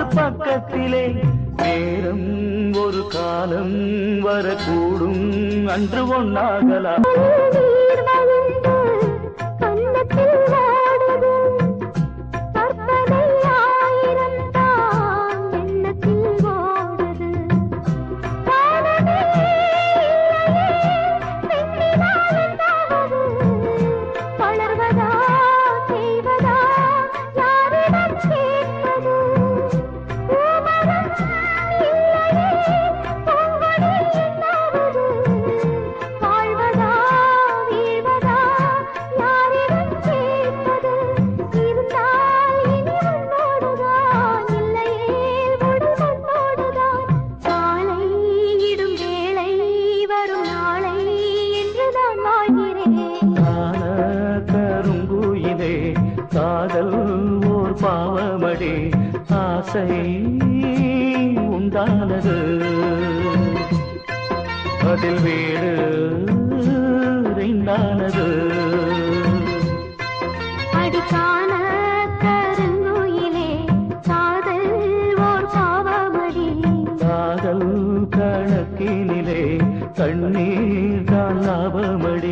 பக்கத்திலே நேரம் ஒரு காலம் வரக்கூடும் அன்று ஒன்னாகலாம் நீர் வழிந்து கன்னத்தில் ஓடுது கற்பனை ஆயிரம் தான் எண்ணத்தில் ஓடுது காணவே இல்லையே பெண்ணினால் என்னாவது வளர்வதா செய்வதா யாரிடம் கேட்பது பூமரம் இல்லையே பூங்கொடி என்னாவது வாழ்வதா வீழ்வதா யாரிடம் கேட்பது இருந்தால் இனி உன்னோடுதான் இல்லையே உடல் உன்னோடுதான் காலை இடும் வேளை வரும் நாளை என்றுதான் வாழ்கிறேன் காண கருங்குயிலே காதல் ஓர் பாவமடி ஆசை உண்டானது அதில் வீடு ரெண்டானது அடிக்கான கருங்குயிலே காதல் ஓர் பாவமடி காதல் கணக்கினிலே கண்ணீர் தான் லாபமடி